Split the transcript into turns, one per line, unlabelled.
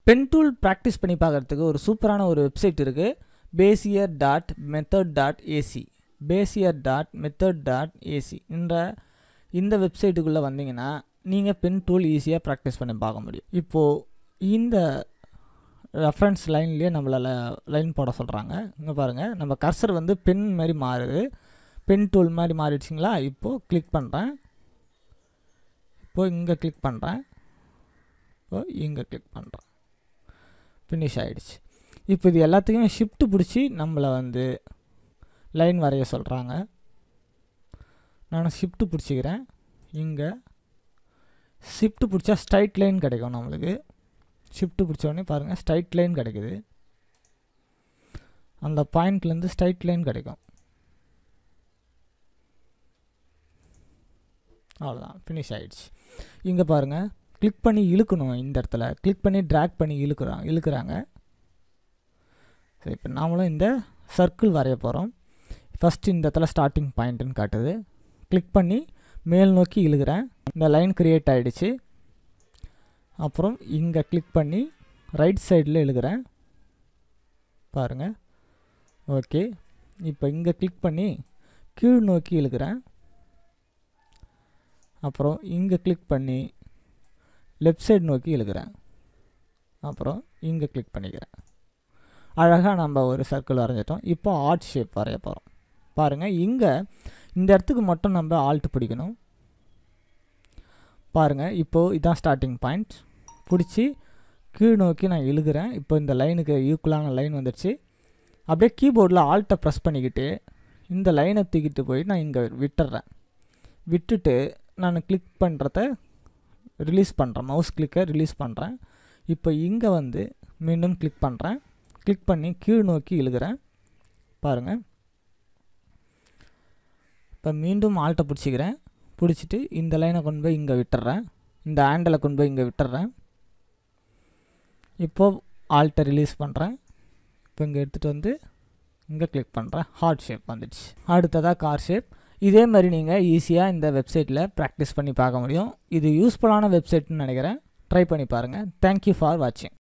pen tool practice பண்ணி பார்க்குறதுக்கு ஒரு சூப்பரான ஒரு வெப்சைட் இருக்குது பேசியர் டாட் மெத்தட் டாட் ஏசி பேசியர் டாட் மெத்தட் டாட் ஏசி என்ற இந்த வெப்சைட்டுக்குள்ளே வந்தீங்கன்னா நீங்கள் பென் டூல் ஈஸியாக ப்ராக்டிஸ் பண்ணி பார்க்க முடியும் இப்போது இந்த ரெஃபரன்ஸ் லைன்லேயே நம்மளால் லைன் போட சொல்கிறாங்க இங்கே பாருங்கள் நம்ம கர்சர் வந்து பென் மாதிரி மாறுது பென் டூல் மாதிரி மாறிடுச்சிங்களா இப்போது கிளிக் பண்ணுறேன் இப்போது இங்கே கிளிக் பண்ணுறேன் இப்போது இங்கே கிளிக் பண்ணுறேன் ஃபினிஷ் ஆகிடுச்சு இப்போ இது எல்லாத்துக்குமே ஷிஃப்ட்டு பிடிச்சி நம்மளை வந்து லைன் வரைய சொல்கிறாங்க நான் ஷிஃப்ட்டு பிடிச்சிக்கிறேன் இங்கே ஷிஃப்ட்டு பிடிச்சா ஸ்ட்ரைட் லைன் கிடைக்கும் நம்மளுக்கு ஷிஃப்ட்டு பிடிச்ச உடனே பாருங்கள் ஸ்ட்ரைட் லைன் கிடைக்குது அந்த பாயிண்ட்லேருந்து ஸ்ட்ரைட் லைன் கிடைக்கும் அவ்வளோதான் ஃபினிஷ் ஆகிடுச்சு இங்கே பாருங்கள் கிளிக் பண்ணி இழுக்கணும் இந்த இடத்துல கிளிக் பண்ணி ட்ராக் பண்ணி இழுக்கிறோம் இழுக்கிறாங்க சரி இப்போ நாமளும் இந்த சர்க்கிள் வரைய போகிறோம் ஃபஸ்ட்டு இந்த இடத்துல ஸ்டார்டிங் பாயிண்ட்டுன்னு காட்டுது கிளிக் பண்ணி மேல் நோக்கி இழுக்கிறேன் இந்த லைன் க்ரியேட் ஆகிடுச்சு அப்புறம் இங்கே கிளிக் பண்ணி ரைட் சைடில் இழுக்கிறேன் பாருங்கள் ஓகே இப்போ இங்கே கிளிக் பண்ணி கீழ் நோக்கி இழுக்கிறேன் அப்புறம் இங்கே கிளிக் பண்ணி லெஃப்ட் சைடு நோக்கி இழுக்கிறேன் அப்புறம் இங்கே கிளிக் பண்ணிக்கிறேன் அழகாக நம்ம ஒரு சர்க்கிள் வரைஞ்சிட்டோம் இப்போ ஆர்ட் ஷேப் வரைய போகிறோம் பாருங்கள் இங்கே இந்த இடத்துக்கு மட்டும் நம்ம ஆல்ட் பிடிக்கணும் பாருங்கள் இப்போது இதான் ஸ்டார்டிங் பாயிண்ட் பிடிச்சி கீழ் நோக்கி நான் இழுக்கிறேன் இப்போ இந்த லைனுக்கு ஈக்குவலான லைன் வந்துடுச்சு அப்படியே கீபோர்டில் ஆல்ட்டை ப்ரெஸ் பண்ணிக்கிட்டு இந்த லைனை தூக்கிட்டு போய் நான் இங்கே விட்டுறேன் விட்டுட்டு நான் கிளிக் பண்ணுறத ரிலீஸ் பண்ணுறேன் மவுஸ் கிளிக்கை ரிலீஸ் பண்ணுறேன் இப்போ இங்கே வந்து மீண்டும் கிளிக் பண்ணுறேன் கிளிக் பண்ணி கீழ் நோக்கி இழுக்கிறேன் பாருங்கள் இப்போ மீண்டும் ஆல்ட்டை பிடிச்சிக்கிறேன் பிடிச்சிட்டு இந்த லைனை கொண்டு போய் இங்கே விட்டுறேன் இந்த ஹேண்டலை கொண்டு போய் இங்கே விட்டுறேன் இப்போது ஆல்ட்டை ரிலீஸ் பண்ணுறேன் இப்போ இங்கே எடுத்துகிட்டு வந்து இங்கே கிளிக் பண்ணுறேன் ஹார்ட் ஷேப் வந்துடுச்சு அடுத்ததாக கார் ஷேப் இதே மாதிரி நீங்கள் ஈஸியாக இந்த வெப்சைட்டில் ப்ராக்டிஸ் பண்ணி பார்க்க முடியும் இது யூஸ்ஃபுல்லான வெப்சைட்னு நினைக்கிறேன் ட்ரை பண்ணி பாருங்கள் தேங்க்யூ ஃபார் வாட்சிங்